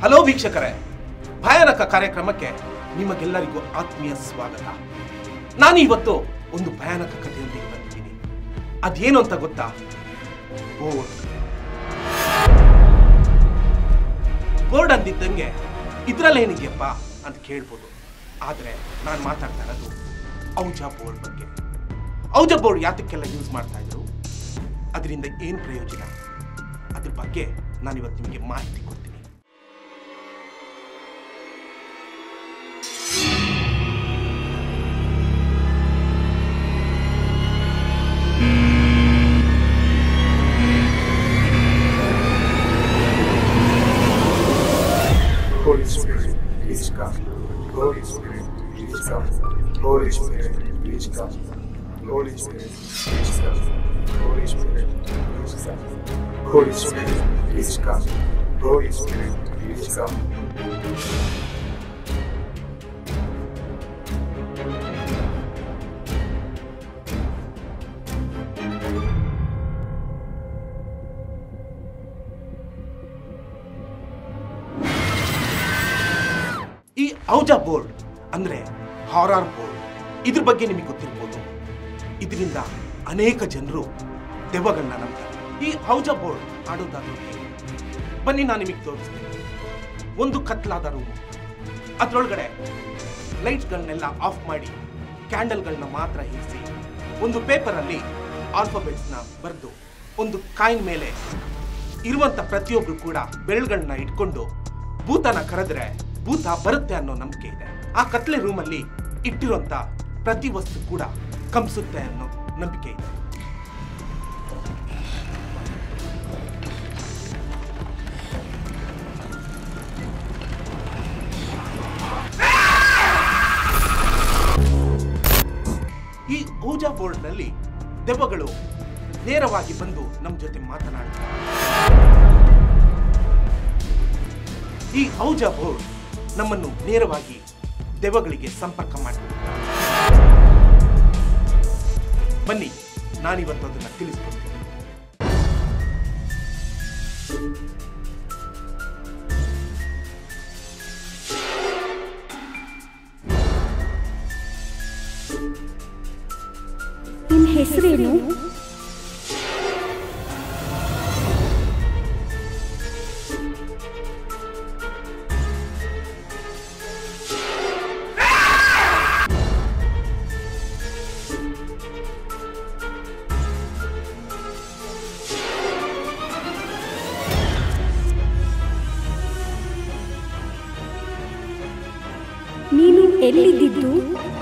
Hello ವೀಕ್ಷಕರೇ ಭಯಾನಕ ಕಾರ್ಯಕ್ರಮಕ್ಕೆ ನಿಮಗೆಲ್ಲರಿಗೂ ಆತ್ಮೀಯ ಸ್ವಾಗತ ನಾನು ಇವತ್ತು ಒಂದು ಭಯಾನಕ ಕಥೆಯೊಂದಿಗೆ ಬಂದಿದ್ದೀನಿ ಅದೇನು ಅಂತ ಗೊತ್ತಾ ಬೋರ್ಡ್ ಬೋರ್ಡ್ ಅಂದಿದ್ದಂಗೆ ಇದ್ರಲ್ಲೇನಿದೆಯಪ್ಪ ಅಂತ ಕೇಳ್ಬೋದು ಆದರೆ ನಾನು ಮಾತಾಡ್ತಾ ಇರೋದು ಔಜಾ ಬೋರ್ಡ್ ಬಗ್ಗೆ ಔಜಾ ಬೋರ್ಡ್ ಯಾತಕ್ಕೆಲ್ಲ ಯೂಸ್ ಮಾಡ್ತಾ ಇದ್ರು ಅದರಿಂದ ಏನು ಪ್ರಯೋಜನ ಅದ್ರ ಬಗ್ಗೆ ನಾನು ಇವತ್ತು ನಿಮಗೆ ಮಾಹಿತಿ ಕೊಡ್ತೀನಿ Holy Spirit, please come. Holy Spirit, please come. Holy Spirit, please come. Holy Spirit, please come. Holy Spirit, please come. Holy Spirit, please come. Holy Spirit, please come. ಈ ಔಜಾ ಬೋರ್ಡ್ ಅಂದ್ರೆ ಹಾರರ್ ಬೋರ್ಡ್ ಇದ್ರ ಬಗ್ಗೆ ನಿಮಗೆ ಗೊತ್ತಿರ್ಬೋದು ಇದರಿಂದ ಅನೇಕ ಜನರು ದೆವ್ವಗಳನ್ನ ನಂಬ್ತಾರೆ ಈ ಔಜಾ ಬೋರ್ಡ್ ಆಡೋದಾದ್ರೂ ಹೇಗೆ? ಬನ್ನಿ ನಾನು ನಿಮಗೆ ತೋರಿಸ್ತೀನಿ ಒಂದು ಕತ್ಲಾದ ರೂಮು ಅದರೊಳಗಡೆ ಲೈಟ್ಸ್ಗಳನ್ನೆಲ್ಲ ಆಫ್ ಮಾಡಿ ಕ್ಯಾಂಡಲ್ಗಳನ್ನ ಮಾತ್ರ ಇರಿಸಿ ಒಂದು ಪೇಪರಲ್ಲಿ ಆಲ್ಫಾಬೆಟ್ಸ್ನ ಬರೆದು ಒಂದು ಕಾಯಿನ್ ಮೇಲೆ ಇರುವಂತ ಪ್ರತಿಯೊಬ್ರು ಕೂಡ ಬೆರಳುಗಳನ್ನ ಇಟ್ಕೊಂಡು ಭೂತನ ಕರೆದ್ರೆ ಭೂತ ಬರುತ್ತೆ ಅನ್ನೋ ನಂಬಿಕೆ ಇದೆ ಆ ಕತ್ಲೆ ರೂಮಲ್ಲಿ ಇಟ್ಟಿರುವಂತ ಪ್ರತಿ ವಸ್ತು ಕೂಡ ಕಂಪಿಸುತ್ತೆ ಅನ್ನೋ ನಂಬಿಕೆ ಇದೆ ಈ ಊಜಾ ಬೋರ್ಡ್ನಲ್ಲಿ ದೆವ್ವಗಳು ನೇರವಾಗಿ ಬಂದು ನಮ್ಮ ಜೊತೆ ಮಾತನಾಡ್ತಾರೆ ಈ ಔಜಾ ಬೋರ್ಡ್ ನಮ್ಮನ್ನು ನೇರವಾಗಿ ದೆವ್ವಗಳಿಗೆ ಸಂಪರ್ಕ ಮಾಡ್ತಾರೆ ಬನ್ನಿ ನಾನಿವತ್ತು ಅದನ್ನ ತಿಳಿಸ್ಕೊಡ್ತೀನಿ ನಿನ್ನ ಹೆಸರೇನು ನೀನು ಎಲ್ಲಿದ್ದಿದ್ದು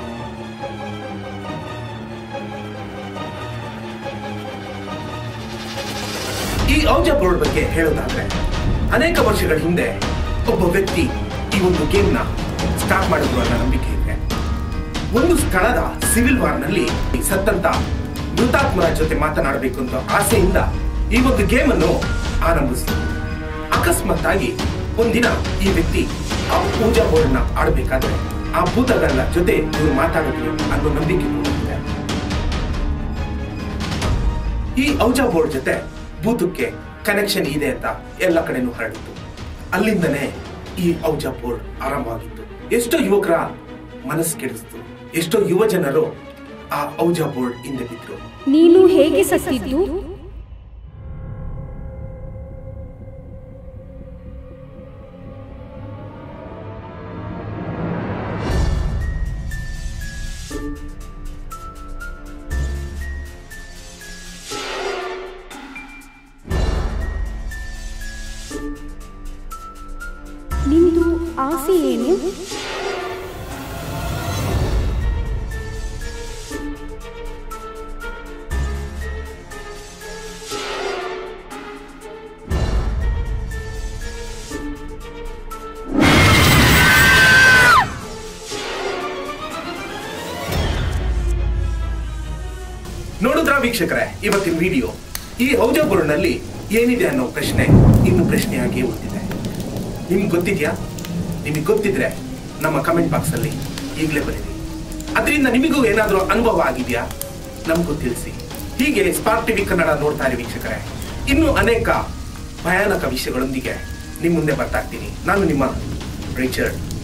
ಈ ಔಜಾ ಬೋರ್ಡ್ ಬಗ್ಗೆ ಹೇಳೋದಾದ್ರೆ ಅನೇಕ ವರ್ಷಗಳ ಹಿಂದೆ ಒಬ್ಬ ವ್ಯಕ್ತಿ ಈ ಒಂದು ಗೇಮ್ ನ ಸ್ಟಾರ್ಟ್ ಮಾಡಿದ್ರು ಅನ್ನೋ ನಂಬಿಕೆ ಇದೆ ಒಂದು ಸ್ಥಳದ ಸಿವಿಲ್ ವಾರ್ ನಲ್ಲಿ ಸತ್ತಂತ ಮೃತಾತ್ಮರ ಜೊತೆ ಮಾತನಾಡಬೇಕು ಅಂತ ಆಸೆಯಿಂದ ಈ ಒಂದು ಗೇಮ್ ಅನ್ನು ಆರಂಭಿಸಿದ್ರು ಅಕಸ್ಮಾತ್ ಆಗಿ ಒಂದಿನ ಈ ವ್ಯಕ್ತಿ ಆ ಪೂಜಾ ಬೋರ್ಡ್ ನ ಆಡಬೇಕಾದ್ರೆ ಆ ಭೂತಗಳ ಜೊತೆ ಇವರು ಮಾತಾಡಿದ್ರು ಅನ್ನೋ ನಂಬಿಕೆ ಕೂಡ ಇದೆ ಈ ಔಜಾ ಬೋರ್ಡ್ ಜೊತೆ ಭೂತಕ್ಕೆ ಕನೆಕ್ಷನ್ ಇದೆ ಅಂತ ಎಲ್ಲ ಕಡೆನೂ ಹರಡಿತು ಅಲ್ಲಿಂದನೇ ಈ ಔಜಾ ಬೋರ್ಡ್ ಆರಂಭವಾಗಿತ್ತು ಎಷ್ಟೋ ಯುವಕರ ಮನಸ್ಸು ಕೆಡಿಸ್ತು ಎಷ್ಟೋ ಯುವ ಜನರು ಆ ಔಜಾ ಬೋರ್ಡ್ ಹಿಂದೆ ಬಿದ್ರು ನೀನು ಹೇಗೆ ಸತ್ತಿದ್ದು ನಿಂದು ಆಸೆ ಏನು ನೋಡಿದ್ರ ವೀಕ್ಷಕರೇ ಇವತ್ತಿನ ವಿಡಿಯೋ ಈ ಔಜಾ ಬೋರ್ಡ್ ನಲ್ಲಿ ಏನಿದೆ ಅನ್ನೋ ಪ್ರಶ್ನೆ ಇನ್ನು ಪ್ರಶ್ನೆಯಾಗಿ ಉಳಿದಿದೆ ನಿಮ್ಗೆ ಗೊತ್ತಿದ್ಯಾ ನಿಮಗೆ ಗೊತ್ತಿದ್ರೆ ನಮ್ಮ ಕಮೆಂಟ್ ಬಾಕ್ಸ್ ಅಲ್ಲಿ ಈಗಲೇ ಬರೀರಿ ಅದರಿಂದ ನಿಮಗೂ ಏನಾದರೂ ಅನುಭವ ಆಗಿದೆಯಾ ನಮಗೂ ತಿಳಿಸಿ ಹೀಗೆ ಸ್ಪಾರ್ಕ್ ಟಿವಿ ಕನ್ನಡ ನೋಡ್ತಾ ಇರಿ ವೀಕ್ಷಕರೇ ಇನ್ನೂ ಅನೇಕ ಭಯಾನಕ ವಿಷಯಗಳೊಂದಿಗೆ ನಿಮ್ಮ ಮುಂದೆ ಬರ್ತಾ ಇರ್ತೀನಿ ನಾನು ನಿಮ್ಮ ರಿಚರ್ಡ್